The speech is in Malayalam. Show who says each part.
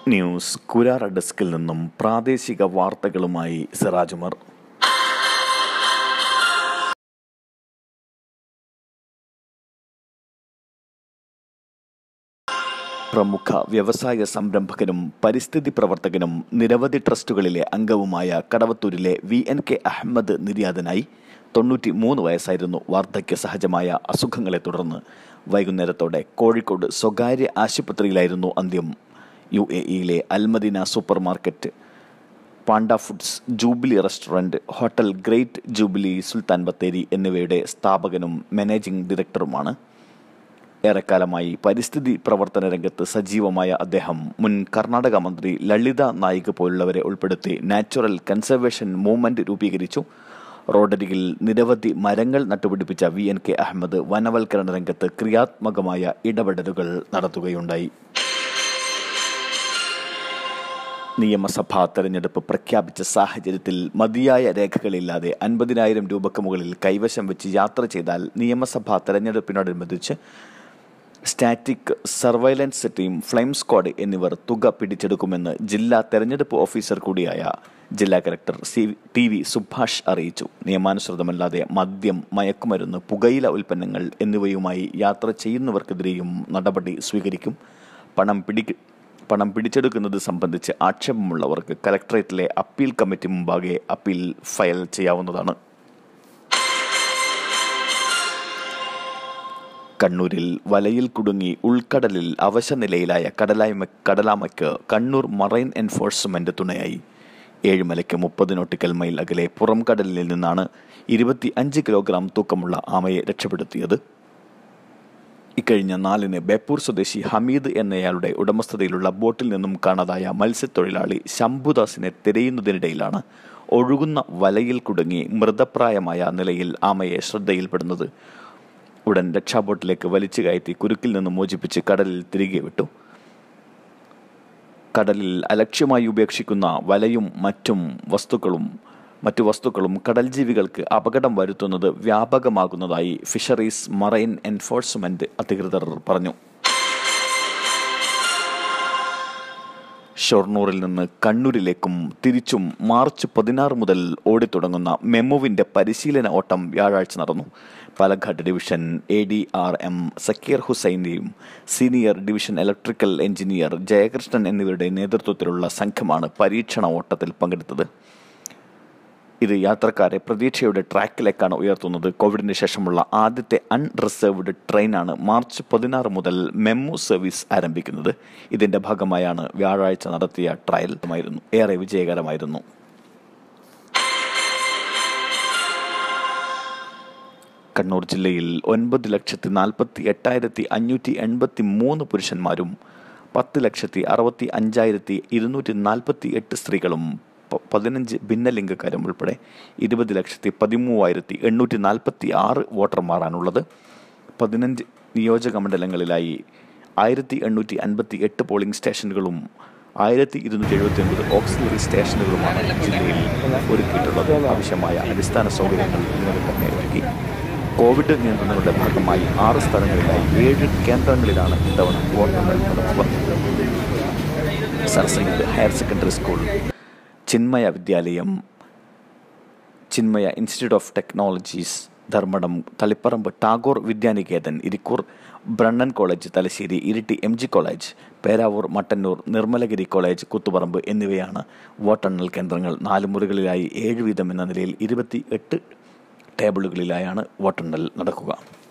Speaker 1: ന്യൂസ് കുരാറ ഡെസ്കിൽ നിന്നും പ്രാദേശിക വാർത്തകളുമായി സിറാജുമർ പ്രമുഖ വ്യവസായ സംരംഭകനും പരിസ്ഥിതി പ്രവർത്തകനും നിരവധി ട്രസ്റ്റുകളിലെ അംഗവുമായ കടവത്തൂരിലെ വി എൻ കെ അഹമ്മദ് നിര്യാതനായി തൊണ്ണൂറ്റി മൂന്ന് വയസ്സായിരുന്നു വാർദ്ധക്യ സഹജമായ അസുഖങ്ങളെ തുടർന്ന് വൈകുന്നേരത്തോടെ കോഴിക്കോട് സ്വകാര്യ ആശുപത്രിയിലായിരുന്നു അന്ത്യം യു എ ഇയിലെ Al Madina super market Panda Foods Jubilee restaurant hotel Great Jubilee Sultan Bathery എന്നിവയുടെ സ്ഥാപകനും മാനേജിംഗ് ഡയറക്ടറുമാണ് ഏറെക്കാലമായി പരിസ്ഥിതി പ്രവർത്തന രംഗത്ത് സജീവമായ അദ്ദേഹം മുൻ കർണാടക മന്ത്രി ലളിത നായിക് പോലുള്ളവരെ ഉൾപ്പെടുത്തി നാച്ചുറൽ കൺസർവേഷൻ മൂവ്മെന്റ് രൂപീകരിച്ചു റോഡരികിൽ നിരവധി മരങ്ങൾ നട്ടുപിടിപ്പിച്ച വി എൻ കെ അഹമ്മദ് വനവൽക്കരണ രംഗത്ത് ക്രിയാത്മകമായ ഇടപെടലുകൾ നടത്തുകയുണ്ടായി നിയമസഭാ തെരഞ്ഞെടുപ്പ് പ്രഖ്യാപിച്ച സാഹചര്യത്തിൽ മതിയായ രേഖകളില്ലാതെ അൻപതിനായിരം രൂപയ്ക്ക് മുകളിൽ കൈവശം വെച്ച് യാത്ര ചെയ്താൽ നിയമസഭാ തെരഞ്ഞെടുപ്പിനോടനുബന്ധിച്ച് static surveillance team flame squad എന്നിവർ തുക പിടിച്ചെടുക്കുമെന്ന് ജില്ലാ തെരഞ്ഞെടുപ്പ് ഓഫീസർ കൂടിയായ ജില്ലാ collector C T V Subhash അറിയിച്ചു നിയമാനുസൃതമല്ലാതെ മദ്യം മയക്കുമരുന്ന് പുകയില ഉൽപ്പന്നങ്ങൾ എന്നിവയുമായി യാത്ര ചെയ്യുന്നവർക്കെതിരെയും നടപടി സ്വീകരിക്കും പണം പിടി പണം പിടിച്ചെടുക്കുന്നത് സംബന്ധിച്ച് ആക്ഷേപമുള്ളവർക്ക് കലക്ടറേറ്റിലെ അപ്പീൽ കമ്മിറ്റി മുമ്പാകെ അപ്പീൽ ഫയൽ ചെയ്യാവുന്നതാണ് കണ്ണൂരിൽ വലയിൽ കുടുങ്ങി ഉൾക്കടലിൽ അവശനിലയിലായ കടലായ്മ കടലാമയ്ക്ക് കണ്ണൂർ മറൈൻ എൻഫോഴ്സ്മെന്റ് തുണയായി ഏഴുമലയ്ക്ക് മുപ്പത് നോട്ടിക്കൽ മൈൽ അകലെ പുറംകടലിൽ നിന്നാണ് ഇരുപത്തി അഞ്ച് കിലോഗ്രാം തൂക്കമുള്ള ആമയെ രക്ഷപ്പെടുത്തിയത് ഇക്കഴിഞ്ഞ നാലിന് ബേപ്പൂർ സ്വദേശി ഹമീദ് എന്നയാളുടെ ഉടമസ്ഥതയിലുള്ള ബോട്ടിൽ നിന്നും കാണാതായ മത്സ്യത്തൊഴിലാളി ശംഭുദാസിനെ തിരയുന്നതിനിടയിലാണ് ഒഴുകുന്ന വലയിൽ കുടുങ്ങി മൃതപ്രായമായ നിലയിൽ ആമയെ ശ്രദ്ധയിൽപ്പെടുന്നത് ഉടൻ രക്ഷാബോട്ടിലേക്ക് വലിച്ചു കയറ്റി കുരുക്കിൽ നിന്ന് മോചിപ്പിച്ച് കടലിൽ തിരികെ വിട്ടു കടലിൽ അലക്ഷ്യമായി ഉപേക്ഷിക്കുന്ന വലയും മറ്റും വസ്തുക്കളും മറ്റു വസ്തുക്കളും കടൽ ജീവികൾക്ക് അപകടം വരുത്തുന്നത് വ്യാപകമാകുന്നതായി ഫിഷറീസ് മറൈൻ എൻഫോഴ്സ്മെന്റ് അധികൃതർ പറഞ്ഞു ഷൊർണൂറിൽ നിന്ന് കണ്ണൂരിലേക്കും തിരിച്ചും മാർച്ച് പതിനാറ് മുതൽ ഓടിത്തുടങ്ങുന്ന മെമുവിന്റെ പരിശീലന ഓട്ടം വ്യാഴാഴ്ച നടന്നു Palakkad division A D R M Zakir ഹുസൈൻ്റെയും senior division electrical engineer Jayakrishnan എന്നിവരുടെ നേതൃത്വത്തിലുള്ള സംഘമാണ് പരീക്ഷണ ഓട്ടത്തിൽ പങ്കെടുത്തത് ഇത് യാത്രക്കാരെ പ്രതീക്ഷയുടെ ട്രാക്കിലേക്കാണ് ഉയർത്തുന്നത് കോവിഡിന് ശേഷമുള്ള ആദ്യത്തെ അൺറിസർവ്ഡ് ട്രെയിനാണ് മാർച്ച് പതിനാറ് മുതൽ മെമ്മു സർവീസ് ആരംഭിക്കുന്നത് ഇതിന്റെ ഭാഗമായാണ് വ്യാഴാഴ്ച നടത്തിയ ട്രയൽ ആയിരുന്നു ഏറെ വിജയകരമായിരുന്നു കണ്ണൂർ ജില്ലയിൽ ഒൻപത് ലക്ഷത്തി നാൽപ്പത്തി എട്ടായിരത്തി അഞ്ഞൂറ്റി എൺപത്തി മൂന്ന് പുരുഷന്മാരും പത്ത് ലക്ഷത്തി അറുപത്തി അഞ്ചായിരത്തി ഇരുന്നൂറ്റി നാൽപ്പത്തി എട്ട് സ്ത്രീകളും പതിനഞ്ച് ഭിന്നലിംഗക്കാരും ഉൾപ്പെടെ ഇരുപത് ലക്ഷത്തി പതിമൂവായിരത്തി എണ്ണൂറ്റി നാൽപ്പത്തി ആറ് വോട്ടർമാരാണുള്ളത് പതിനഞ്ച് നിയോജക മണ്ഡലങ്ങളിലായി ആയിരത്തി എണ്ണൂറ്റി അൻപത്തി എട്ട് പോളിംഗ് സ്റ്റേഷനുകളും ആയിരത്തി ഇരുന്നൂറ്റി എഴുപത്തി ഒൻപത് ഓക്സിലറി സ്റ്റേഷനുകളുമാണ് ജില്ലയിൽ ഒരുക്കിയിട്ടുള്ളത് ആവശ്യമായ അടിസ്ഥാന സൗകര്യങ്ങൾ ഇതിനകം തന്നെ ഒരുക്കി കോവിഡ് നിയന്ത്രണങ്ങളുടെ ഭാഗമായി ആറ് സ്ഥലങ്ങളിലായി ഏഴ് കേന്ദ്രങ്ങളിലാണ് ഇത്തവണ വോട്ടെണ്ണൽ നടക്കുക sir Syed higher secondary school Chinmaya Vidyalayam Chinmaya institute of technologies Dharmadam Taliparamba Tagore Vidyaniketan Irikkur Brennan college Thalassery Iritty M G college Peravoor Mattannur Nirmalagiri college Kuthuparamba എന്നിവയാണ് വോട്ടെണ്ണൽ കേന്ദ്രങ്ങൾ നാല് മുറികളിലായി ഏഴ് വീതം എന്ന നിലയിൽ ഇരുപത്തി എട്ട് ടേബിളുകളിലായാണ് വോട്ടെണ്ണൽ നടക്കുക